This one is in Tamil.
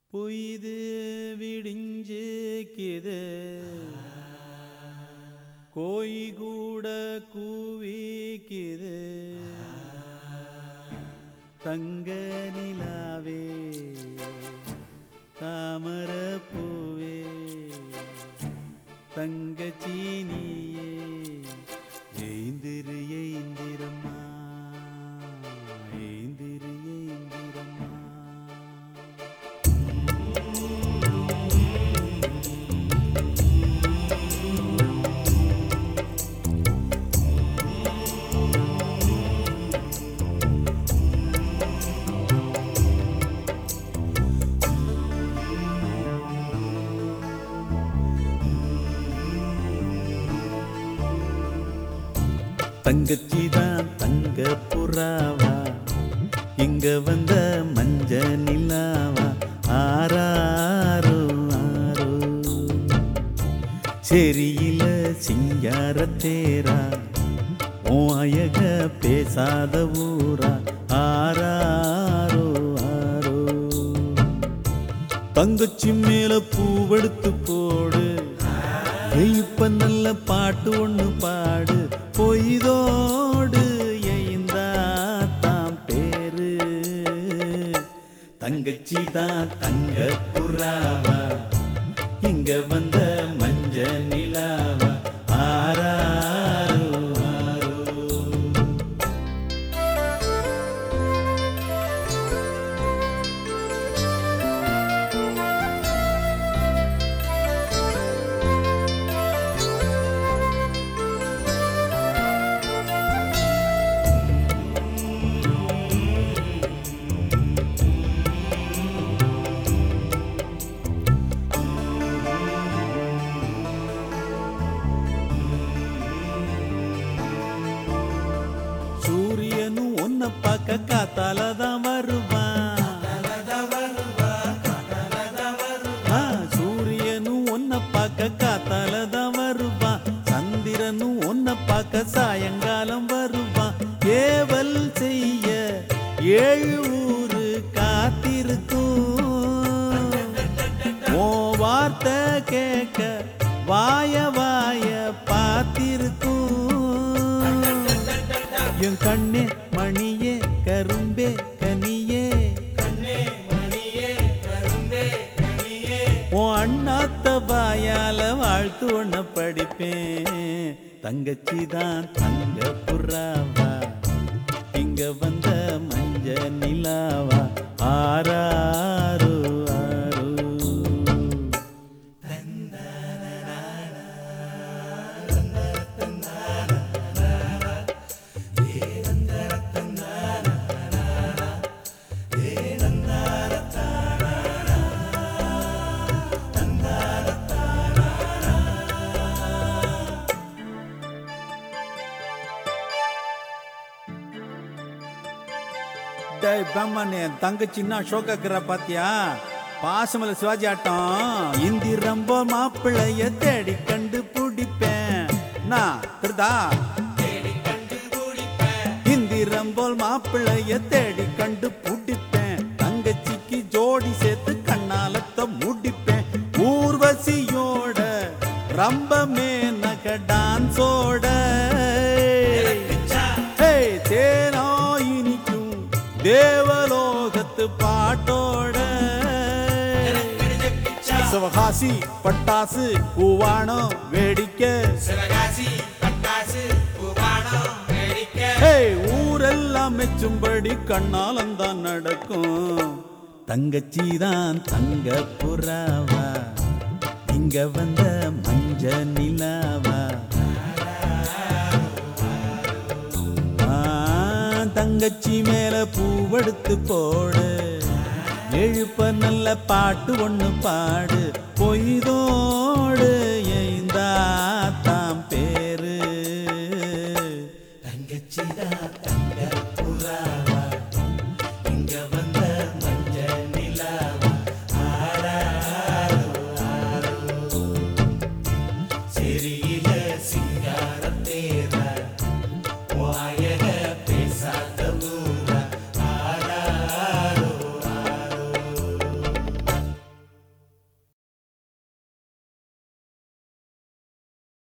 பொய்து விடிஞ்சுக்கிது கோய் கூட கூவிக்குது தங்க நிலாவே தாமர பூவே தங்கச்சி நீயே ஏந்திரு ஏந்திரம்மா ஏந்திரு ஏந்திரம்மா தங்கச்சி தான் தங்க புறாவா இங்க வந்த மஞ்ச நிலாவா ஆராரோ ஆரோ செரியில சிங்கார தேரா உன் அழக பேசாத ஊரா ஆராரோ ஆரோ தங்கச்சி மேல பூவெடுத்து போடு ஏய், இப்ப நல்ல பாட்டு ஒண்ணு பாடு பொய்தோடு எய்ந்தா தாம் பேரு தங்கச்சி தான் தங்க புறாவா இங்க வந்த மஞ்ச நிலாவா ஆராரோ ஆரோ சூரியனும் உன்னை பார்க்க காத்தால தான் வருவான் ஆ, சூரியனும் உன்னை பார்க்க காத்தால தான் வருவான் சந்திரனும் உன்னை பார்க்க சாயங்காலம் வருவான் ஏவல் செய்ய ஏழு ஊரு காத்திருக்கும் ஓ வார்த்தை கேட்க வாய வாய பார்த்திருக்கும் என் கண்ணே மணியே கரும்பே கனியே உன் அண்ணாத்த வாயால வாழ்த்து ஒண்ண படிப்பேன் தங்கச்சி தான் தங்க புறாவா இங்க வந்த மஞ்ச நிலாவா ஆராரோ ஆரோ டேய் பேமானே தங்கச்சின்னா ஷோக்காக்குற பாத்தியா பாசமல சிவாஜி ஆட்டம் இந்தி ரொம்ப மாப்பிள்ளைய தேடி கண்டு பிடிப்பேன் நான் திருதா இந்தி ரம்போல் மாப்பிள்ளைய தேடி கண்டு பிடிப்பேன் தங்கச்சிக்கு ஜோடி சேர்த்து கண்ணாலத்த முடிப்பேன் ஊர்வசியோட ரொம்ப மேனக டான்ஸோட ஹேய், தேனா இனிக்கும் தேவலோகத்து பாட்டோட சிவகாசி பட்டாசு பூவானம் வேடிக்கை சிவகாசி பட்டாசு பூபானம் வேடிக்கை ஹேய், ஊரெல்லாம் மெச்சும்படி கண்ணாலந்தான் நடக்கும் தங்கச்சி தான் தங்க புறாவா இங்க வந்த மஞ்ச நிலாவா ஆ, தங்கச்சி மேல பூவெடுத்து போடு எழுப்ப நல்ல பாட்டு ஒண்ணு பாடு பொய்தோடு